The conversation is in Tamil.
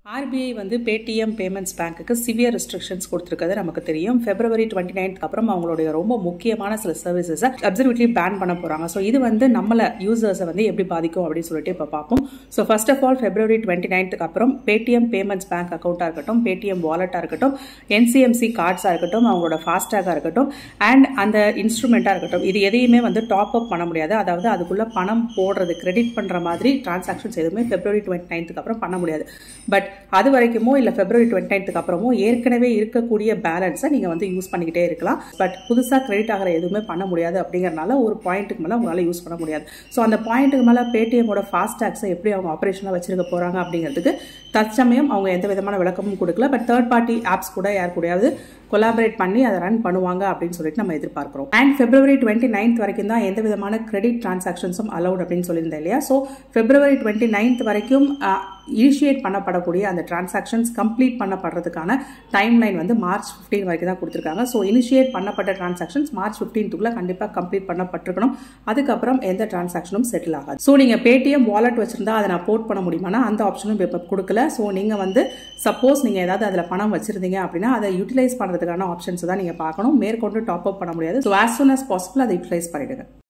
ஆர்பிஐ வந்து பேடிஎம் பேமெண்ட்ஸ் பேங்க்குக்கு சிவியர் ரெஸ்ட்ரிக்ஷன்ஸ் கொடுத்துருக்கிறது நமக்கு தெரியும் பிப்ரவரி டுவெண்ட்டி நைன்த்க்கு அப்புறம் அவங்களுடைய ரொம்ப முக்கியமான சில சர்வீசஸை அப்சர்வேட்லி பேன் பண்ண போகிறாங்க ஸோ இது வந்து நம்மள யூசர்ஸை வந்து எப்படி பாதிக்கும் அப்படின்னு சொல்லிட்டு இப்போ பார்ப்போம் so first of all February twenty நைன்த்துக்கு அப்புறம் பேடிஎம் பேமெண்ட்ஸ் பேங்க் அக்கௌண்ட்டாக இருக்கட்டும் பேடிஎம் வாலெட்டாக இருக்கட்டும் என்சிஎம்சி கார்ட்ஸாக இருக்கட்டும் அவங்களோட ஃபாஸ்டாகாக இருக்கட்டும் அண்ட் அந்த இன்ஸ்ட்ருமெண்ட்டாக இருக்கட்டும் இது எதையுமே வந்து டாப் அப் பண்ண முடியாது அதாவது அதுக்குள்ள பணம் போடுறது கிரெடிட் பண்ணுற மாதிரி டிரான்சாக்ஷன்ஸ் எதுவுமே பிப்ரவரி டுவெண்ட்டி நைன்த்துக்கு அப்புறம் பண்ண முடியாது பட் அது வரைக்குமோ இல்லை பிப்ரவரி டுவெண்ட்டி நைன்த்துக்கு அப்புறமோ ஏற்கனவே இருக்கக்கூடிய பேலன்ஸை நீங்கள் வந்து யூஸ் பண்ணிக்கிட்டே இருக்கலாம் பட் புதுசாக கிரெடிட் ஆகிற எதுவுமே பண்ண முடியாது அப்படிங்கறனால ஒரு பாயிண்ட்டுக்கு மேலே உங்களால் யூஸ் பண்ண முடியாது ஸோ அந்த பாயிண்ட்டுக்கு மேலே பேடிஎம்மோட ஃபாஸ்டாக்ஸை எப்படி அவங்க ஆப்ரேஷனாக வச்சிருக்க போகிறாங்க அப்படிங்கிறதுக்கு தற்சமயம் அவங்க எந்த விதமான விளக்கமும் கொடுக்கல பட் தேர்ட் பார்ட்டி ஆப்ஸ் கூட யார் கூடயாவது கொலாபரேட் பண்ணி அதை ரன் பண்ணுவாங்க அப்படின்னு சொல்லிட்டு நம்ம எதிர்பார்க்கிறோம் அண்ட் பிப்ரவரி டுவெண்ட்டி நைன்த் வரைக்கும் தான் எந்த விதமான கிரெடிட் டிரான்சாக்ஷன்ஸும் அலௌட் அப்படின்னு சொல்லியிருந்தேன் இல்லையா ஸோ பிப்ரவரி டுவெண்ட்டி நைன்த் வரைக்கும் இனிஷியேட் பண்ணப்படக்கூடிய அந்த டிரான்சாக்ஷன்ஸ் கம்ப்ளீட் பண்ணப்படுறதுக்கான டைம் லைன் வந்து மார்ச் ஃபிஃப்டீன் வரைக்கும் தான் கொடுத்துருக்காங்க ஸோ இனிஷியேட் பண்ணப்பட்ட டிரான்சாக்ஷன்ஸ் மார்ச் ஃபிஃப்டீன்த்துக்குள்ள கண்டிப்பாக கம்ப்ளீட் பண்ணப்பட்டிருக்கணும் அதுக்கப்புறம் எந்த டிரான்சாக்ஷனும் செட்டில் ஆகாது ஸோ நீங்கள் பேடிஎம் வாலெட் வச்சிருந்தா அதை நான் போர்ட் பண்ண முடியுமானா அந்த ஆப்ஷனும் இப்போ கொடுக்கல ஸோ நீங்கள் வந்து சப்போஸ் நீங்கள் ஏதாவது அதில் பணம் வச்சிருந்தீங்க அப்படின்னா அதை யூட்டிலைஸ் பண்ணுறதுக்கான ஆப்ஷன்ஸ் தான் நீங்கள் பார்க்கணும் மேற்கொண்டு டாப் அப் பண்ண முடியாது so as soon as possible அதை யூட்டிலைஸ் பண்ணிடுங்க